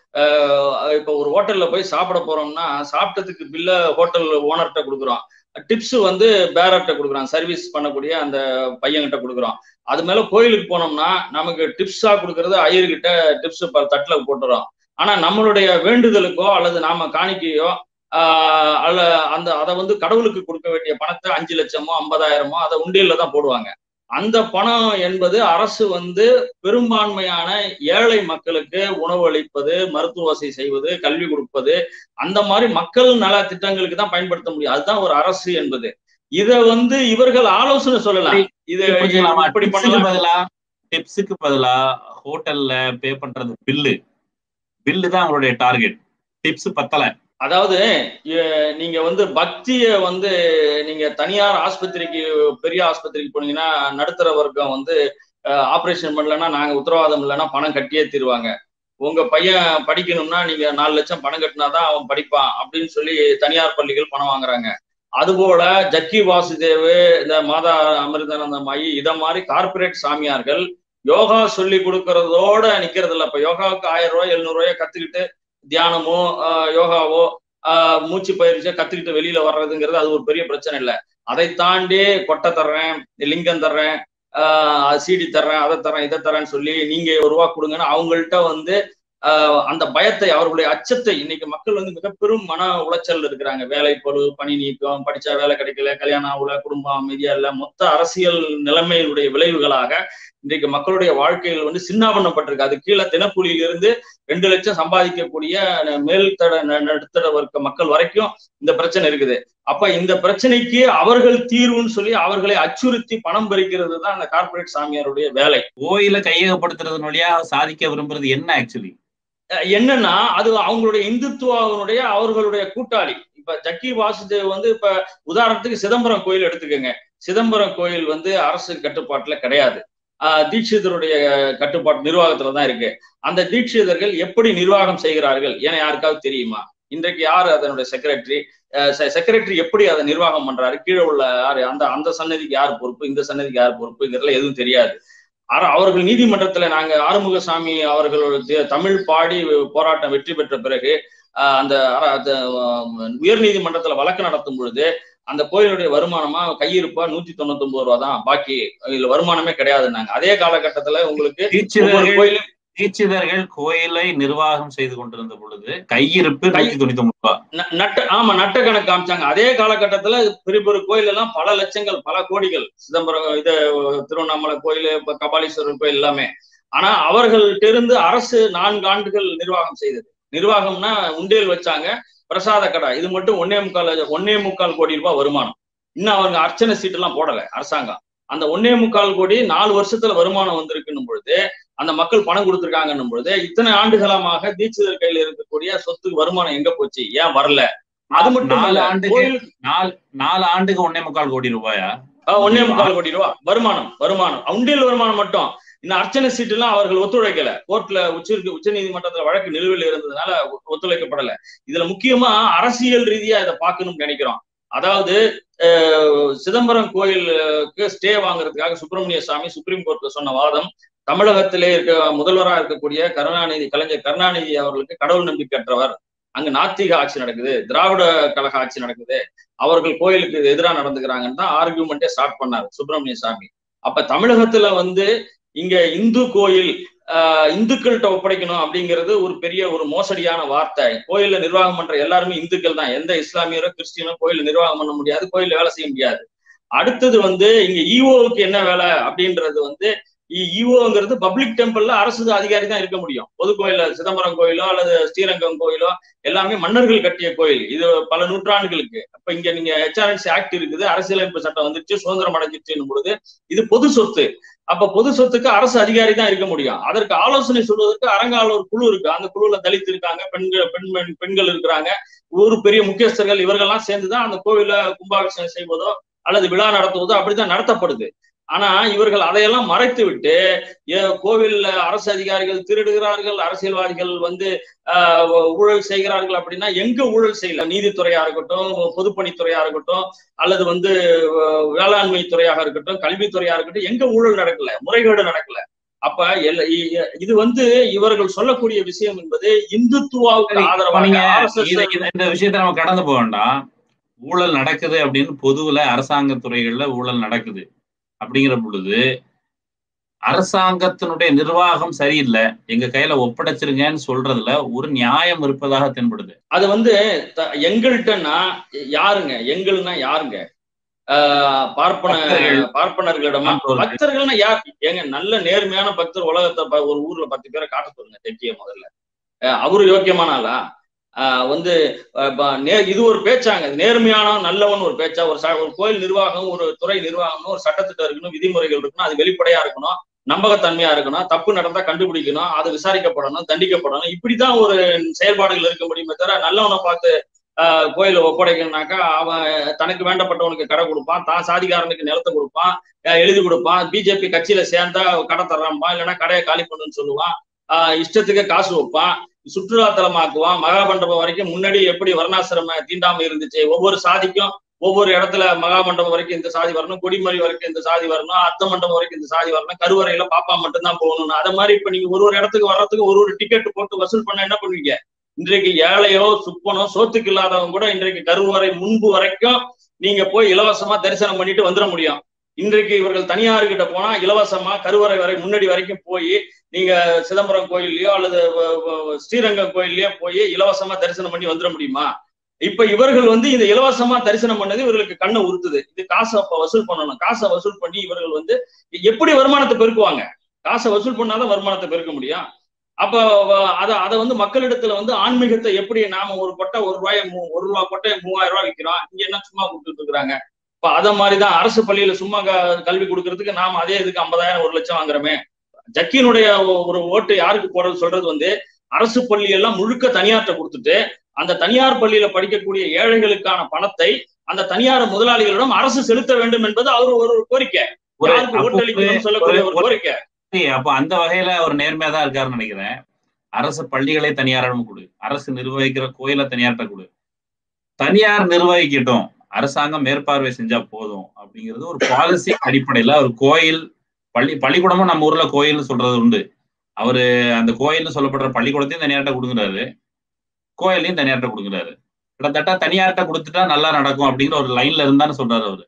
இப்ப ஒரு ஹோட்டல்ல போய் சாப்பிட போறோம்னா சாப்பிட்டதுக்கு பில்ல ஹோட்டல் ஓனர்கிட்ட கொடுக்குறோம் டிப்ஸ் வந்து பேரர்கிட்ட கொடுக்குறோம் சர்வீஸ் பண்ணக்கூடிய அந்த பையன்கிட்ட கொடுக்குறோம் அது மேல கோயிலுக்கு போனோம்னா நமக்கு டிப்ஸா கொடுக்கறது ஐயர்கிட்ட டிப்ஸ் தட்டுல போட்டுறோம் ஆனா நம்மளுடைய வேண்டுதலுக்கோ அல்லது நாம காணிக்கையோ ஆஹ் அல்ல அந்த அதை வந்து கடவுளுக்கு கொடுக்க வேண்டிய பணத்தை அஞ்சு லட்சமோ ஐம்பதாயிரமோ அதை உண்டியல்ல தான் போடுவாங்க அந்த பணம் என்பது அரசு வந்து பெரும்பான்மையான ஏழை மக்களுக்கு உணவு அளிப்பது மருத்துவ வசதி செய்வது கல்வி கொடுப்பது அந்த மாதிரி மக்கள் நல திட்டங்களுக்கு தான் பயன்படுத்த முடியும் அதுதான் ஒரு அரசு என்பது இத வந்து இவர்கள் ஆலோசனை சொல்லலாம் இது இப்படி பதிலா டிப்ஸுக்கு பதிலா ஹோட்டல்ல பே பண்றது பில்லு பில்லு தான் அவங்களுடைய டார்கெட் டிப்ஸ் பத்தல அதாவது நீங்க வந்து பக்திய வந்து நீங்க தனியார் ஆஸ்பத்திரிக்கு பெரிய ஆஸ்பத்திரிக்கு போனீங்கன்னா நடுத்தர வர்க்கம் வந்து ஆப்ரேஷன் பண்ணலன்னா நாங்க உத்தரவாதம் இல்லைன்னா பணம் கட்டியே தருவாங்க உங்க பையன் படிக்கணும்னா நீங்க நாலு லட்சம் பணம் கட்டினாதான் அவன் படிப்பான் அப்படின்னு சொல்லி தனியார் பள்ளிகள் பணம் வாங்குறாங்க அதுபோல ஜக்கி வாசுதேவ் இந்த மாதா அமிர்தானந்தமாயி இத மாதிரி கார்பரேட் சாமியார்கள் யோகா சொல்லி கொடுக்கறதோட நிக்கிறது இல்லை இப்ப யோகாவுக்கு ஆயிரம் ரூபாய் எழுநூறு ரூபாய் கத்துக்கிட்டு தியானமோ யோகாவோ மூச்சு பயிற்சியோ கத்துக்கிட்டு வெளியில வர்றதுங்கிறது அது ஒரு பெரிய பிரச்சனை இல்லை அதை தாண்டி கொட்டை தர்றேன் லிங்கம் தர்றேன் சீடி தர்றேன் அதை தரேன் இதை தரேன்னு சொல்லி நீங்க ஒரு ரூபா கொடுங்கன்னு அவங்கள்ட்ட வந்து அந்த பயத்தை அவர்களுடைய அச்சத்தை இன்னைக்கு மக்கள் வந்து மிக பெரும் மன உளைச்சல் இருக்கிறாங்க வேலை பொருள் பணி நீக்கம் படிச்சா வேலை கிடைக்கல கல்யாணம் ஆகல குடும்பம் அமைதியா இல்ல மொத்த அரசியல் நிலைமையினுடைய விளைவுகளாக இன்றைக்கு மக்களுடைய வாழ்க்கையில் வந்து சின்னாபண்ணப்பட்டிருக்கு அது கீழே தினக்கூலியிலிருந்து ரெண்டு லட்சம் சம்பாதிக்கக்கூடிய மேல்தட நடுத்தர வர்க்க மக்கள் வரைக்கும் இந்த பிரச்சனை இருக்குது அப்ப இந்த பிரச்சனைக்கு அவர்கள் தீர்வுன்னு சொல்லி அவர்களை அச்சுறுத்தி பணம் பறிக்கிறது தான் அந்த கார்பரேட் சாமியாருடைய வேலை கோயில கையகப்படுத்துறது வழியா சாதிக்க விரும்புறது என்ன ஆக்சுவலி என்னன்னா அது அவங்களுடைய இந்துத்துவாவினுடைய அவர்களுடைய கூட்டாளி இப்ப ஜக்கி வாசுதேவ் வந்து இப்ப உதாரணத்துக்கு சிதம்பரம் கோயில் எடுத்துக்கோங்க சிதம்பரம் கோயில் வந்து அரசு கட்டுப்பாட்டுல கிடையாது தீட்சிதருடைய கட்டுப்பாட்டு நிர்வாகத்துல தான் இருக்கு அந்த தீட்சிதர்கள் எப்படி நிர்வாகம் செய்கிறார்கள் என யாருக்காவது தெரியுமா இன்றைக்கு யாரு அதனுடைய செக்ரட்டரி செக்ரட்டரி எப்படி அதை நிர்வாகம் பண்றாரு கீழே உள்ள யாரு அந்த அந்த சன்னதிக்கு யார் பொறுப்பு இந்த சன்னதிக்கு யார் பொறுப்புங்கிறதுல எதுவும் தெரியாது அவர்கள் நீதிமன்றத்துல நாங்க ஆறுமுகசாமி அவர்களோட தமிழ் பாடி போராட்டம் வெற்றி பெற்ற பிறகு அந்த உயர் நீதிமன்றத்துல வழக்கு நடத்தும் பொழுது அந்த கோயிலுடைய வருமானமா கையிருப்பா நூத்தி தொண்ணூத்தி ஒன்பது ரூபா தான் பாக்கி இதுல வருமானமே கிடையாதுன்னாங்க அதே காலகட்டத்துல உங்களுக்கு கோயிலும் தீட்சிதர்கள் கோயிலை நிர்வாகம் செய்து கொண்டிருந்த பொழுது கையிருப்பு நூத்தி தொண்ணூத்தி ஒன்பது ரூபாய் நட்ட ஆமா நட்ட கணக்கு காமிச்சாங்க அதே காலகட்டத்துல பெரிய பெரிய கோயில் எல்லாம் பல லட்சங்கள் பல கோடிகள் சிதம்பரம் இது திருவண்ணாமலை கோயில் கபாலீஸ்வரர் கோயில் எல்லாமே ஆனா அவர்கள்ட்ட இருந்து அரசு நான்கு ஆண்டுகள் நிர்வாகம் செய்தது நிர்வாகம்னா உண்டியல் வச்சாங்க பிரசாத கடை இது மட்டும் ஒன்னே முக்கால் ஒன்னே முக்கால் கோடி ரூபாய் வருமானம் இன்னும் அவங்க அர்ச்சனை சீட்டு எல்லாம் போடல அரசாங்கம் அந்த ஒன்னே முக்கால் கோடி நாலு வருஷத்துல வருமானம் வந்திருக்குன்னும் பொழுது அந்த மக்கள் பணம் கொடுத்துருக்காங்கன்னும் பொழுது இத்தனை ஆண்டுகளமாக தீட்சிதர் கையில இருக்கக்கூடிய சொத்து வருமானம் எங்க போச்சு ஏன் வரல அது மட்டும் நாலு இல்ல ஆண்டுக்கு கோயில் நாலு நாலு ஆண்டுக்கு ஒன்னே முக்கால் கோடி ரூபாயா ஆஹ் ஒண்ணே முக்கால் கோடி ரூபா வருமானம் வருமானம் உண்டியல் வருமானம் மட்டும் இந்த அர்ச்சனை சீட்டு எல்லாம் அவர்கள் ஒத்துழைக்கல கோர்ட்ல உச்ச உச்ச நீதிமன்றத்துல வழக்கு நிலுவையில் இருந்ததுனால ஒ- ஒத்துழைக்கப்படல இதுல முக்கியமா அரசியல் ரீதியா இதை பார்க்கணும்னு நினைக்கிறோம் அதாவது அஹ், சிதம்பரம் கோயிலுக்கு ஸ்டே வாங்குறதுக்காக சுப்பிரமணிய சாமி சுப்ரீம் கோர்ட்ல சொன்ன வாதம் தமிழகத்திலே இருக்க முதல்வரா இருக்கக்கூடிய கருணாநிதி கலைஞர் கருணாநிதி அவர்களுக்கு கடவுள் நம்பிக்கையற்றவர் அங்க நாத்திக ஆட்சி நடக்குது திராவிட கழக ஆட்சி நடக்குது அவர்கள் கோயிலுக்கு எதிராக நடந்துக்கிறாங்கன்னு தான் ஆர்கியூமெண்ட்டே ஸ்டார்ட் பண்ணாரு சுப்பிரமணிய சாமி அப்ப தமிழகத்துல வந்து இங்க இந்து கோயில் ஆஹ் இந்துக்கள்கிட்ட ஒப்படைக்கணும் அப்படிங்கிறது ஒரு பெரிய ஒரு மோசடியான வார்த்தை கோயில்ல நிர்வாகம் பண்ற எல்லாருமே இந்துக்கள் தான் எந்த இஸ்லாமியரோ கிறிஸ்டியனோ கோயில்ல நிர்வாகம் பண்ண முடியாது கோயில்ல வேலை செய்ய முடியாது அடுத்தது வந்து இங்க ஈஓவுக்கு என்ன வேலை அப்படின்றது வந்து ஈஓங்கிறது பப்ளிக் டெம்பிள்ல அரசு அதிகாரி தான் இருக்க முடியும் பொது கோயில்ல சிதம்பரம் கோயிலோ அல்லது ஸ்ரீரங்கம் கோயிலோ எல்லாமே மன்னர்கள் கட்டிய கோயில் இது பல நூற்றாண்டுகளுக்கு அப்ப இங்க நீங்க ஹெச்ஆர்என்சி ஆக்ட் இருக்குது அரசியலமைப்பு சட்டம் வந்துருச்சு சுதந்திரம் அடைஞ்சிருச்சுன்னும் பொழுது இது பொது சொத்து அப்ப பொது சொத்துக்கு அரசு அதிகாரி தான் இருக்க முடியும் அதற்கு ஆலோசனை சொல்வதற்கு அரங்காலூர் குழு இருக்கு அந்த குழுல தலித் இருக்காங்க பெண்கள் பெண் பெண்- பெண்கள் இருக்கிறாங்க ஒரு பெரிய முக்கியஸ்தர்கள் இவர்கள்லாம் சேர்ந்துதான் அந்த கோவில கும்பாபிஷேகம் செய்வதோ அல்லது விழா நடத்துவதோ அப்படித்தான் நடத்தப்படுது ஆனா இவர்கள் அதையெல்லாம் மறைத்து விட்டு ஏ- கோவில்ல அரசு அதிகாரிகள் திருடுகிறார்கள் அரசியல்வாதிகள் வந்து ஆஹ் ஊழல் செய்கிறார்கள் அப்படின்னா எங்க ஊழல் செய்யல நீதித்துறையா இருக்கட்டும் பொதுப்பணித்துறையா இருக்கட்டும் அல்லது வந்து அஹ், வேளாண்மை துறையாக இருக்கட்டும் கல்வித்துறையா இருக்கட்டும் எங்க ஊழல் நடக்கல முறைகேடு நடக்கல அப்ப எல்ல- இ- இது வந்து இவர்கள் சொல்லக்கூடிய விஷயம் என்பது இந்துத்துவாவுக்கு சரி, இப்ப ஆதரவாக நீங்க RSS இத- இத- இந்த விஷயத்த நம்ம கடந்து போக வேண்டாம் ஊழல் நடக்குது அப்படின்னு பொதுவுல அரசாங்க துறைகள்ல ஊழல் நடக்குது அப்படிங்கிற பொழுது அரசாங்கத்தினுடைய நிர்வாகம் சரியில்லை எங்க கையில ஒப்படைச்சிருங்கன்னு சொல்றதுல ஒரு நியாயம் இருப்பதாக தென்படுது அது வந்து த- எங்கள்கிட்டன்னா யாருங்க எங்கள்னா யாருங்க ஆஹ் பார்ப்பன பக்தர்கள். பார்ப்பனர்களிடமா ஆண்டோர்கள். பக்தர்கள்னா யார் ஏங்க நல்ல நேர்மையான பக்தர் உலகத்தை ப- ஒரு ஊர்ல பத்து பேரை காட்ட சொல்லுங்க தெக்கிய முதல்ல ஆஹ் அவரு யோக்கியமான ஆளா ஆஹ் வந்து ஆஹ் ப- நே- இது ஒரு பேச்சாங்க நேர்மையான நல்லவன் ஒரு பேச்சா ஒரு ச- ஒரு கோயில் நிர்வாகம் ஒரு துறை நிர்வாகம் ஒரு சட்டத்திட்டம் இருக்கணும் விதிமுறைகள் இருக்கணும் அது வெளிப்படையா இருக்கணும் நம்பகத்தன்மையா இருக்கணும் தப்பு நடந்தா கண்டுபிடிக்கணும் அது விசாரிக்கப்படணும் தண்டிக்கப்படணும் இப்படிதான் ஒரு செயல்பாடுகள் இருக்க முடியுமே தவிர நல்லவனை பார்த்து ஆஹ் கோயில ஒப்படைக்கணும்னாக்கா அவன் தனக்கு வேண்டப்பட்டவனுக்கு கடை கொடுப்பான் தான் சாதிகாரனுக்கு நிலத்தை கொடுப்பான் ஆஹ் எழுதி கொடுப்பான் பிஜேபி கட்சியில சேர்ந்தா கடை தர்றான்பா இல்லைன்னா கடையை காலி பண்ணுன்னு சொல்லுவான் ஆஹ் இஷ்டத்துக்கு காசு வைப்பான் சுற்றுலா தலமாக்குவான் மகாமண்டபம் வரைக்கும் முன்னாடி எப்படி வர்ணாசிரம தீண்டாமை இருந்துச்சு ஒவ்வொரு சாதிக்கும் ஒவ்வொரு இடத்துல மகாமண்டபம் வரைக்கும் இந்த சாதி வரணும் கொடிமறை வரைக்கும் இந்த சாதி வரணும் அர்த்த மண்டபம் வரைக்கும் இந்த சாதி வரணும் கருவறையில பாப்பா மட்டும்தான் போகணும் அது மாதிரி இப்ப நீங்க ஒரு ஒரு இடத்துக்கு வர்றதுக்கு ஒரு ஒரு டிக்கெட் போட்டு வசூல் பண்ண என்ன பண்ணுவீங்க இன்றைக்கு ஏழையோ சுப்பனோ சோத்துக்கு இல்லாதவங்க கூட இன்றைக்கு கருவறை முன்பு வரைக்கும் நீங்க போய் இலவசமா தரிசனம் பண்ணிட்டு வந்துட முடியும் இன்றைக்கு இவர்கள் தனியார்கிட்ட போனா இலவசமா கருவறை வரை முன்னாடி வரைக்கும் போய் நீங்க சிதம்பரம் கோயில்லையோ அல்லது வ- வ- ஸ்ரீரங்கம் கோயில்லயோ போய் இலவசமா தரிசனம் பண்ணி வந்துட முடியுமா இப்ப இவர்கள் வந்து இந்த இலவசமா தரிசனம் பண்ணது இவர்களுக்கு கண்ணை உறுத்துது இது காசை அப்ப வசூல் பண்ணணும் காசை வசூல் பண்ணி இவர்கள் வந்து எப்படி வருமானத்தை பெருக்குவாங்க காசை வசூல் பண்ணாதான் வருமானத்தை பெருக்க முடியும் அப்ப வ- அத அதை வந்து மக்களிடத்துல வந்து ஆன்மீகத்தை எப்படி நாம ஒரு கொட்டை ஒரு ரூபாய் மூ- ஒரு ரூபாய் கொட்டை மூவாயிரம் ரூபாய் விற்கிறோம் இங்க என்ன சும்மா கொடுத்துட்டு இருக்கிறாங்க இப்ப அத மாதிரிதான் அரசு பள்ளியில சும்மா க- கல்வி கொடுக்கறதுக்கு நாம அதே இதுக்கு ஐம்பதாயிரம் ஒரு லட்சம் வாங்குறோமே ஜக்கியினுடைய ஒ- ஒரு ஓட்டு யாருக்கு போறது சொல்றது வந்து அரசு பள்ளி எல்லாம் முழுக்க தனியார்ட்ட கொடுத்துட்டு அந்த தனியார் பள்ளியில படிக்கக்கூடிய ஏழைகளுக்கான பணத்தை அந்த தனியார் முதலாளிகளிடம் அரசு செலுத்த வேண்டும் என்பது அவர் ஒரு கோரிக்கை ஒரு யாருக்கு அப்போ ஓட்டளிக்கணும்னு சொல்லக்கூடிய ஒரு ஒரு- கோரிக்கை சரி, அப்ப அந்த வகையில அவர் நேர்மையா தான் இருக்காருன்னு நினைக்கிறேன் அரசு பள்ளிகளை தனியாரிடம் கொடு அரசு நிர்வகிக்கிற கோயிலை தனியார்ட்ட கொடு தனியார் நிர்வகிக்கட்டும் அரசாங்கம் மேற்பார்வை செஞ்சா போதும் அப்படிங்கிறது ஒரு பாலிசி அடிப்படையில ஒரு கோயில் பள்ளி பள்ளிக்கூடமும் நம்ம ஊர்ல கோயில்னு சொல்றது உண்டு அவரு அந்த கோயில்னு சொல்லப்படுற பள்ளிக்கூடத்தையும் தனியார்ட்ட கொடுக்குறாரு கோயிலையும் தனியார்ட்ட கொடுக்குறாரு கிட்டத்தட்ட தனியார்ட்ட கொடுத்துட்டா நல்லா நடக்கும் அப்படிங்கிற ஒரு லைன்ல இருந்தான்னு சொல்றாரு அவரு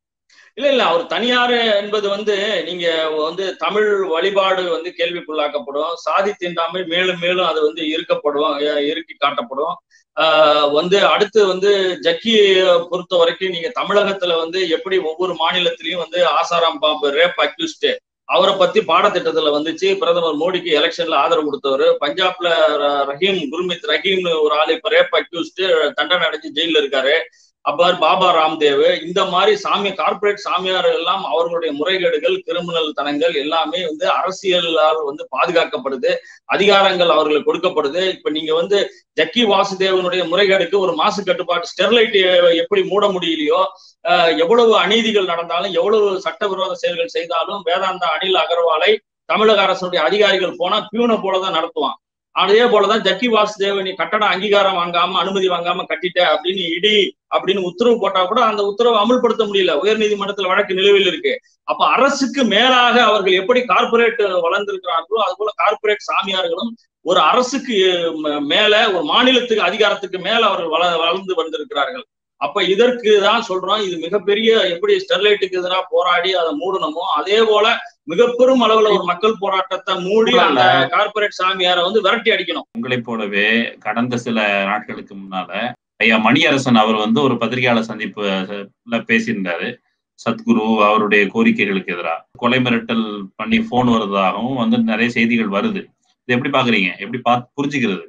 இல்ல இல்ல அவர் தனியார் என்பது வந்து நீங்க வந்து தமிழ் வழிபாடு வந்து கேள்விக்குள்ளாக்கப்படும் சாதி தீண்டாமை மேலும் மேலும் அது வந்து இருக்கப்படும் அஹ் இறுக்கி காட்டப்படும் ஆஹ் வந்து அடுத்து வந்து ஜக்கி பொறுத்த வரைக்கும் நீங்க தமிழகத்துல வந்து எப்படி ஒவ்வொரு மாநிலத்திலயும் வந்து ஆசாராம் பாம்பு ரேப் அக்யூஸ்ட் அவரை பத்தி பாடத்திட்டத்துல வந்துச்சு பிரதமர் மோடிக்கு எலெக்ஷன்ல ஆதரவு கொடுத்தவர் பஞ்சாப்ல ர- ரஹீம் குர்மித் ரஹீம்னு ஒரு ஆள் இப்ப ரேப் அக்யூஸ்ட் தண்டனை அடைஞ்சு ஜெயில இருக்காரு அப்பார் பாபா ராம்தேவ் இந்த மாதிரி சாமி கார்பரேட் சாமியார்கள் எல்லாம் அவர்களுடைய முறைகேடுகள் கிரிமினல் தனங்கள் எல்லாமே வந்து அரசியலால் வந்து பாதுகாக்கப்படுது அதிகாரங்கள் அவர்களுக்கு கொடுக்கப்படுது இப்ப நீங்க வந்து ஜக்கி வாசுதேவனுடைய முறைகேடுக்கு ஒரு மாசு கட்டுப்பாட்டு ஸ்டெர்லைட் எப்படி மூட முடியலையோ எவ்வளவு அநீதிகள் நடந்தாலும் எவ்வளவு சட்டவிரோத செயல்கள் செய்தாலும் வேதாந்தா அனில் அகர்வாலை தமிழக அரசுடைய அதிகாரிகள் போனா பியூனை போலதான் நடத்துவான் அதே போலதான் ஜக்கி வாசுதேவ நீ கட்டட அங்கீகாரம் வாங்காம அனுமதி வாங்காம கட்டிட்ட அப்படின்னு இடி அப்படின்னு உத்தரவு போட்டா கூட அந்த உத்தரவை அமல்படுத்த முடியல உயர் நீதிமன்றத்துல வழக்கு நிலுவையில் இருக்கு அப்ப அரசுக்கு மேலாக அவர்கள் எப்படி கார்பரேட் வளர்ந்திருக்கிறார்களோ அது போல கார்பரேட் சாமியார்களும் ஒரு அரசுக்கு மேல ஒரு மாநிலத்துக்கு அதிகாரத்துக்கு மேல அவர்கள் வள வளர்ந்து வந்திருக்கிறார்கள் அப்ப இதற்கு தான் சொல்றோம் இது மிகப்பெரிய எப்படி ஸ்டெர்லைட்டுக்கு எதிராக போராடி அதை மூடணுமோ அதே போல மிக பெரும் அளவுல ஒரு மக்கள் போராட்டத்தை மூடி அந்த கார்பரேட் சாமியாரை வந்து விரட்டி அடிக்கணும் உங்களை போலவே கடந்த சில நாட்களுக்கு முன்னால ஐயா மணியரசன் அவர் வந்து ஒரு பத்திரிகையாளர் சந்திப்புல பேசியிருந்தாரு சத்குரு அவருடைய கோரிக்கைகளுக்கு எதிராக கொலை மிரட்டல் பண்ணி போன் வருவதாகவும் வந்து நிறைய செய்திகள் வருது இது எப்படி பாக்குறீங்க எப்படி பார்த்து புரிஞ்சுக்கிறது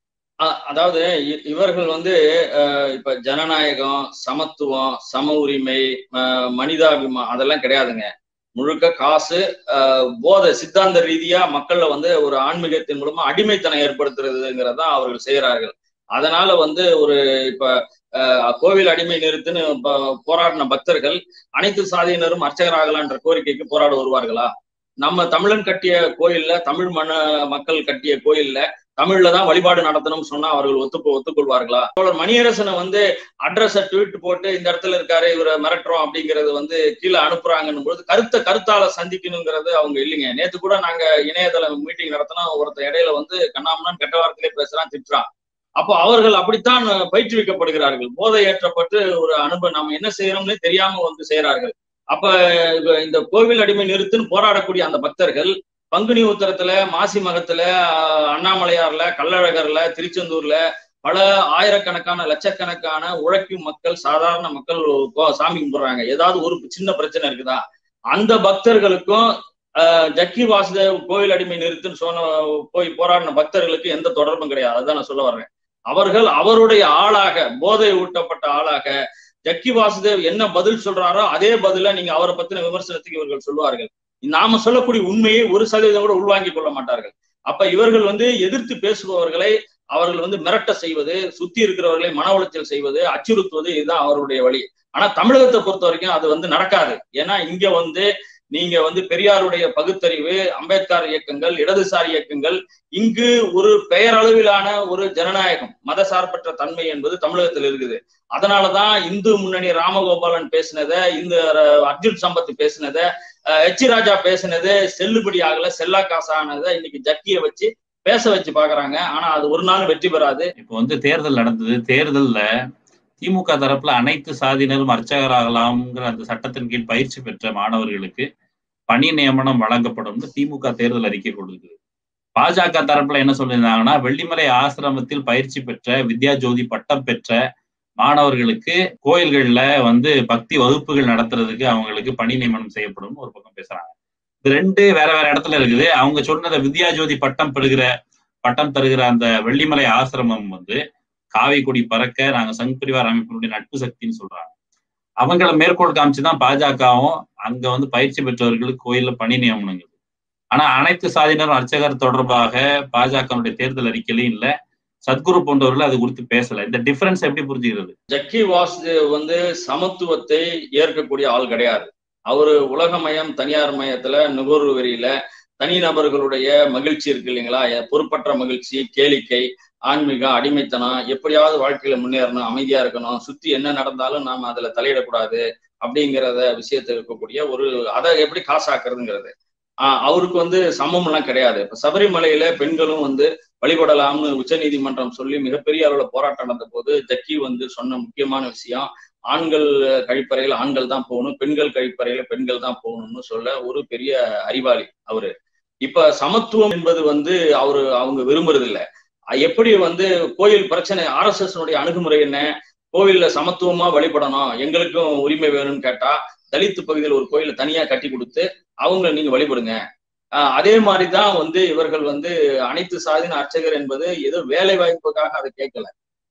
அதாவது இவர்கள் வந்து இப்ப ஜனநாயகம் சமத்துவம் சம உரிமை மனிதாபிமா அதெல்லாம் கிடையாதுங்க முழுக்க காசு போத சித்தாந்த ரீதியா மக்கள்ல வந்து ஒரு ஆன்மீகத்தின் மூலமா அடிமைத்தனம் ஏற்படுத்துறதுங்கிறத அவர்கள் செய்கிறார்கள் அதனால வந்து ஒரு இப்ப கோவில் அடிமை நிறுத்துன்னு போராடின பக்தர்கள் அனைத்து சாதியினரும் அர்ச்சகராகலான்ற கோரிக்கைக்கு போராட வருவார்களா நம்ம தமிழன் கட்டிய கோயில்ல தமிழ் மன மக்கள் கட்டிய கோயில்ல தமிழ்ல தான் வழிபாடு நடத்தணும்னு சொன்னா அவர்கள் ஒத்து ஒத்துக்கொள்வார்களா தோழர் மணியரசனை வந்து அட்ரஸ ட்வீட் போட்டு இந்த இடத்துல இருக்காரு இவரை மிரட்டுறோம் அப்படிங்கிறது வந்து கீழே அனுப்புறாங்கன்னும் பொழுது கருத்தை கருத்தால சந்திக்கணுங்கிறது அவங்க இல்லைங்க நேத்து கூட நாங்க இணையதள மீட்டிங் நடத்தினா ஒருத்தர் இடையில வந்து கண்ணாமண்ணன் கெட்ட வார்த்தையிலே பேசுறான் திட்டுறான் அப்போ அவர்கள் அப்படித்தான் பயிற்றுவிக்கப்படுகிறார்கள் போதை ஏற்றப்பட்டு ஒரு அனுபவம் நம்ம என்ன செய்யறோம்னே தெரியாம வந்து செய்யறார்கள் அப்ப இந்த கோவில் அடிமை நிறுத்துன்னு போராடக்கூடிய அந்த பக்தர்கள் பங்குனி உத்தரத்துல மாசி மகத்துல அண்ணாமலையார்ல கள்ளழகர்ல திருச்செந்தூர்ல பல ஆயிரக்கணக்கான லட்சக்கணக்கான உழைக்கும் மக்கள் சாதாரண மக்கள் சாமி கும்பிடுறாங்க ஏதாவது ஒரு சின்ன பிரச்சனை இருக்குதா அந்த பக்தர்களுக்கும் ஜக்கி வாசுதேவ் கோவில் அடிமை நிறுத்துன்னு சொன்ன போய் போராடின பக்தர்களுக்கு எந்த தொடர்பும் கிடையாது அதுதான் நான் சொல்ல வர்றேன் அவர்கள் அவருடைய ஆளாக போதை ஊட்டப்பட்ட ஆளாக ஜக்கி வாசுதேவ் என்ன பதில் சொல்றாரோ அதே பதில நீங்க அவரை பத்தின விமர்சனத்துக்கு இவர்கள் சொல்லுவார்கள் நாம சொல்லக்கூடிய உண்மையை ஒரு சதவீதம் கூட உள்வாங்கிக் கொள்ள மாட்டார்கள் அப்ப இவர்கள் வந்து எதிர்த்து பேசுபவர்களை அவர்கள் வந்து மிரட்ட செய்வது சுத்தி இருக்கிறவர்களை மன உளைச்சல் செய்வது அச்சுறுத்துவது இதுதான் அவருடைய வழி ஆனா தமிழகத்தை பொறுத்த வரைக்கும் அது வந்து நடக்காது ஏன்னா இங்க வந்து நீங்க வந்து பெரியாருடைய பகுத்தறிவு அம்பேத்கர் இயக்கங்கள் இடதுசாரி இயக்கங்கள் இங்கு ஒரு பெயரளவிலான ஒரு ஜனநாயகம் மதசார்பற்ற தன்மை என்பது தமிழகத்தில் இருக்குது அதனாலதான் இந்து முன்னணி ராமகோபாலன் பேசினத இந்த அர்ஜுன் சம்பத் பேசினத எச் ராஜா பேசினது செல்லுபடி ஆகல செல்லா காசானதை இன்னைக்கு ஜக்கிய வச்சு பேச வச்சு பாக்குறாங்க ஆனா அது ஒரு நாள் வெற்றி பெறாது இப்போ வந்து தேர்தல் நடந்தது தேர்தல்ல திமுக தரப்புல அனைத்து சாதியினரும் அர்ச்சகராகலாம்ங்கிற அந்த சட்டத்தின் கீழ் பயிற்சி பெற்ற மாணவர்களுக்கு பணி நியமனம் வழங்கப்படும் திமுக தேர்தல் அறிக்கை கொடுக்குது பாஜக தரப்புல என்ன சொல்லியிருந்தாங்கன்னா வெள்ளிமலை ஆசிரமத்தில் பயிற்சி பெற்ற வித்யா ஜோதி பட்டம் பெற்ற மாணவர்களுக்கு கோயில்கள்ல வந்து பக்தி வகுப்புகள் நடத்துறதுக்கு அவங்களுக்கு பணி நியமனம் செய்யப்படும் ஒரு பக்கம் பேசுறாங்க இது ரெண்டு வேற வேற இடத்துல இருக்குது அவங்க சொன்னத வித்யா ஜோதி பட்டம் பெறுகிற பட்டம் தருகிற அந்த வெள்ளிமலை ஆசிரமம் வந்து காவி கொடி பறக்க நாங்க சங் பரிவார் அமைப்பினுடைய நட்பு சக்தின்னு சொல்றாங்க அவங்கள மேற்கோள் காமிச்சுதான் பாஜகவும் அங்க வந்து பயிற்சி பெற்றவர்களுக்கு கோயில்ல பணி நியமனங்கள் ஆனா அனைத்து சாதியினரும் அர்ச்சகர் தொடர்பாக பாஜகனுடைய தேர்தல் அறிக்கையிலும் இல்ல சத்குரு போன்றவர்கள் அது குறித்து பேசல இந்த டிஃபரன்ஸ் எப்படி புரிஞ்சுக்கிறது ஜக்கி வாசுதேவ் வந்து சமத்துவத்தை ஏற்கக்கூடிய ஆள் கிடையாது அவரு உலகமயம் தனியார் மயத்துல நுகர்வு வெறியில தனிநபர்களுடைய மகிழ்ச்சி இருக்கு இல்லைங்களா பொறுப்பற்ற மகிழ்ச்சி கேளிக்கை ஆன்மீகம் அடிமைத்தனம் எப்படியாவது வாழ்க்கையில முன்னேறணும் அமைதியா இருக்கணும் சுத்தி என்ன நடந்தாலும் நாம அதுல தலையிடக்கூடாது அப்படிங்கிறத விஷயத்துல இருக்கக்கூடிய ஒரு அதை எப்படி காசாக்குறதுங்கிறது ஆஹ் அவருக்கு வந்து சமம் எல்லாம் கிடையாது இப்ப சபரிமலையில பெண்களும் வந்து வழிபடலாம்னு உச்ச நீதிமன்றம் சொல்லி மிகப்பெரிய அளவுல போராட்டம் நடந்த போது ஜக்கி வந்து சொன்ன முக்கியமான விஷயம் ஆண்கள் கழிப்பறையில ஆண்கள் தான் போகணும் பெண்கள் கழிப்பறையில பெண்கள் தான் போகணும்னு சொல்ல ஒரு பெரிய அறிவாளி அவரு இப்ப சமத்துவம் என்பது வந்து அவரு அவங்க விரும்புறது இல்லை எப்படி வந்து கோயில் பிரச்சனை ஆர் எஸ் எஸ் அணுகுமுறை என்ன கோவில்ல சமத்துவமா வழிபடணும் எங்களுக்கும் உரிமை வேணும்னு கேட்டா தலித்து பகுதியில் ஒரு கோயில தனியா கட்டி கொடுத்து அவங்க நீங்க வழிபடுங்க அதே மாதிரிதான் வந்து இவர்கள் வந்து அனைத்து சாதின அர்ச்சகர் என்பது ஏதோ வேலை வாய்ப்புக்காக அதை கேட்கல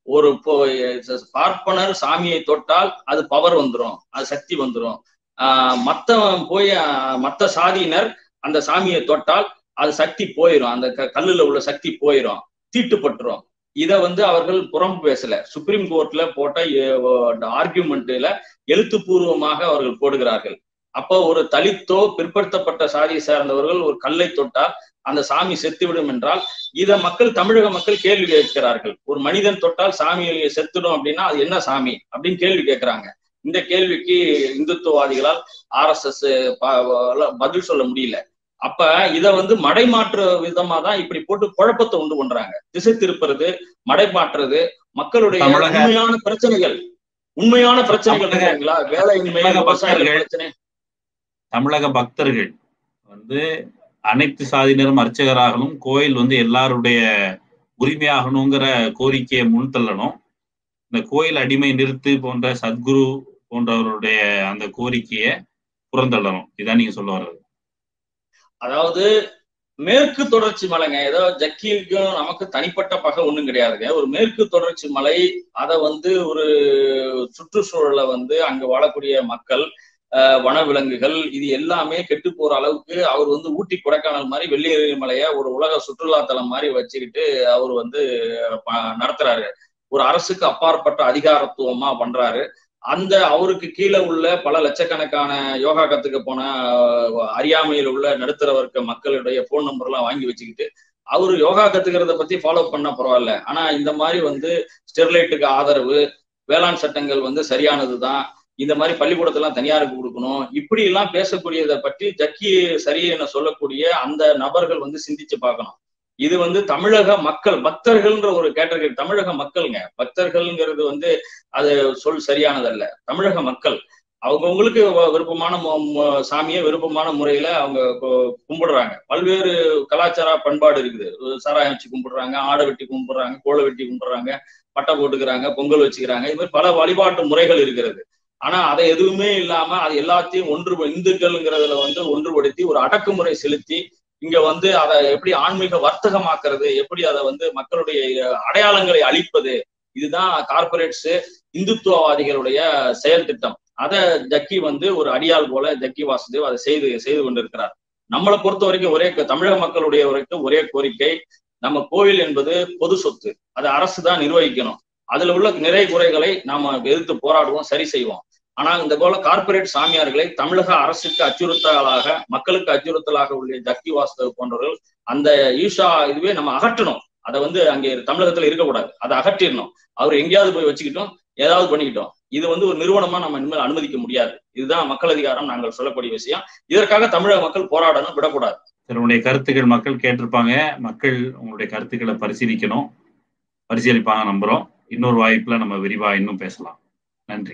ஒரு பார்ப்பனர் சாமியை தொட்டால் அது பவர் வந்துடும் அது சக்தி வந்துடும் ஆஹ் மத்தவன் போய் மத்த சாதியினர் அந்த சாமியை தொட்டால் அது சக்தி போயிடும் அந்த கல்லுல உள்ள சக்தி போயிடும் தீட்டுப்பட்டுரும் இத வந்து அவர்கள் புறம் பேசல சுப்ரீம் கோர்ட்ல போட்ட ஆர்கியூமெண்ட்ல எழுத்துப்பூர்வமாக அவர்கள் போடுகிறார்கள் அப்போ ஒரு தலித்தோ பிற்படுத்தப்பட்ட சாதியை சார்ந்தவர்கள் ஒரு கல்லை தொட்டால் அந்த சாமி செத்துவிடும் என்றால் இத மக்கள் தமிழக மக்கள் கேள்வி கேட்கிறார்கள் ஒரு மனிதன் தொட்டால் சாமி செத்துடும் அப்படின்னா அது என்ன சாமி அப்படின்னு கேள்வி கேட்கிறாங்க இந்த கேள்விக்கு இந்துத்துவவாதிகளால் ஆர் எஸ் எஸ் பதில் சொல்ல முடியல அப்ப இத வந்து மடைமாற்று விதமா தான் இப்படி போட்டு குழப்பத்தை உண்டு பண்றாங்க திசை திருப்புறது மடைமாற்றுறது மக்களுடைய உண்மையான பிரச்சனைகள் உண்மையான பிரச்சனைகள் வேலையின்மை பிரச்சனை தமிழக பக்தர்கள் வந்து அனைத்து சாதியினரும் அர்ச்சகராகணும் கோயில் வந்து எல்லாருடைய உரிமையாகணுங்கிற கோரிக்கையை முன் தள்ளணும் இந்த கோயில் அடிமை நிறுத்து போன்ற சத்குரு போன்றவருடைய அந்த கோரிக்கையை புறந்தள்ளணும் இதான் நீங்க சொல்ல வர்றது அதாவது மேற்கு தொடர்ச்சி மலைங்க ஏதோ ஜக்கிக்கும் நமக்கு தனிப்பட்ட பகை ஒண்ணும் கிடையாதுங்க ஒரு மேற்கு தொடர்ச்சி மலை அதை வந்து ஒரு சுற்றுச்சூழலை வந்து அங்க வாழக்கூடிய மக்கள் வனவிலங்குகள் இது எல்லாமே கெட்டு போற அளவுக்கு அவர் வந்து ஊட்டி கொடைக்கானல் மாதிரி வெள்ளியரி மலைய ஒரு உலக சுற்றுலா தலம் மாதிரி வச்சுக்கிட்டு அவர் வந்து நடத்துறாரு ஒரு அரசுக்கு அப்பாற்பட்ட அதிகாரத்துவமா பண்றாரு அந்த அவருக்கு கீழே உள்ள பல லட்சக்கணக்கான யோகா கத்துக்க போன அறியாமையில் உள்ள நடுத்தர வர்க்க மக்களுடைய போன் நம்பர் எல்லாம் வாங்கி வச்சுக்கிட்டு அவரு யோகா கத்துக்கிறத பத்தி ஃபாலோ பண்ண பரவாயில்ல ஆனா இந்த மாதிரி வந்து ஸ்டெர்லைட்டுக்கு ஆதரவு வேளாண் சட்டங்கள் வந்து சரியானதுதான் இந்த மாதிரி பள்ளிக்கூடத்தெல்லாம் தனியாருக்கு கொடுக்கணும் இப்படி எல்லாம் பேசக்கூடியதை பற்றி ஜக்கி சரி என சொல்லக்கூடிய அந்த நபர்கள் வந்து சிந்திச்சு பார்க்கணும் இது வந்து தமிழக மக்கள் பக்தர்கள்ன்ற ஒரு கேட்டகரி தமிழக மக்கள்ங்க பக்தர்கள்ங்கிறது வந்து அது சொல் சரியானதல்ல தமிழக மக்கள் அவங்கவுங்களுக்கு விருப்பமான சாமியை விருப்பமான முறையில அவங்க கும்பிடுறாங்க பல்வேறு கலாச்சார பண்பாடு இருக்குது சாராயம் வச்சு கும்பிடுறாங்க ஆடை வெட்டி கும்பிடுறாங்க கோழை வெட்டி கும்பிடுறாங்க பட்டை போட்டுக்கிறாங்க பொங்கல் வச்சுக்கிறாங்க இது மாதிரி பல வழிபாட்டு முறைகள் இருக்கிறது ஆனா அதை எதுவுமே இல்லாம அது எல்லாத்தையும் ஒன்று இந்துக்கள்ங்கிறதுல வந்து ஒன்றுபடுத்தி ஒரு அடக்குமுறை செலுத்தி இங்க வந்து அதை எப்படி ஆன்மீக வர்த்தகமாக்குறது எப்படி அதை வந்து மக்களுடைய அடையாளங்களை அழிப்பது இதுதான் கார்பரேட்ஸ் இந்துத்துவவாதிகளுடைய செயல் திட்டம் அதை ஜக்கி வந்து ஒரு அடியாள் போல ஜக்கி வாசுதேவ் அதை செய்து செய்து கொண்டிருக்கிறார் நம்மளை பொறுத்த வரைக்கும் ஒரே தமிழக மக்களுடைய வரைக்கும் ஒரே கோரிக்கை நம்ம கோவில் என்பது பொது சொத்து அதை அரசு தான் நிர்வகிக்கணும் அதுல உள்ள நிறை குறைகளை நாம எதிர்த்து போராடுவோம் சரி செய்வோம் ஆனா இந்த போல கார்பரேட் சாமியார்களை தமிழக அரசுக்கு அச்சுறுத்தலாக மக்களுக்கு அச்சுறுத்தலாக உள்ள ஜக்கி வாசுதேவ் போன்றவர்கள் அந்த ஈஷா இதுவே நம்ம அகற்றணும் அதை வந்து அங்கே தமிழகத்துல இருக்கக்கூடாது அதை அகற்றிடணும் அவர் எங்கேயாவது போய் வச்சுக்கிட்டோம் ஏதாவது பண்ணிக்கிட்டோம் இது வந்து ஒரு நிறுவனமா நம்ம இனிமேல் அனுமதிக்க முடியாது இதுதான் மக்கள் அதிகாரம் நாங்கள் சொல்லக்கூடிய விஷயம் இதற்காக தமிழக மக்கள் போராடணும் விடக்கூடாது உங்களுடைய கருத்துக்கள் மக்கள் கேட்டிருப்பாங்க மக்கள் உங்களுடைய கருத்துக்களை பரிசீலிக்கணும் பரிசீலிப்பாங்க நம்புறோம் இன்னொரு வாய்ப்புல நம்ம விரிவா இன்னும் பேசலாம் நன்றி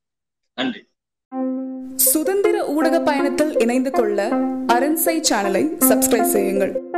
நன்றி சுதந்திர ஊடக பயணத்தில் இணைந்து கொள்ள அரண்சை சேனலை சப்ஸ்கிரைப் செய்யுங்கள்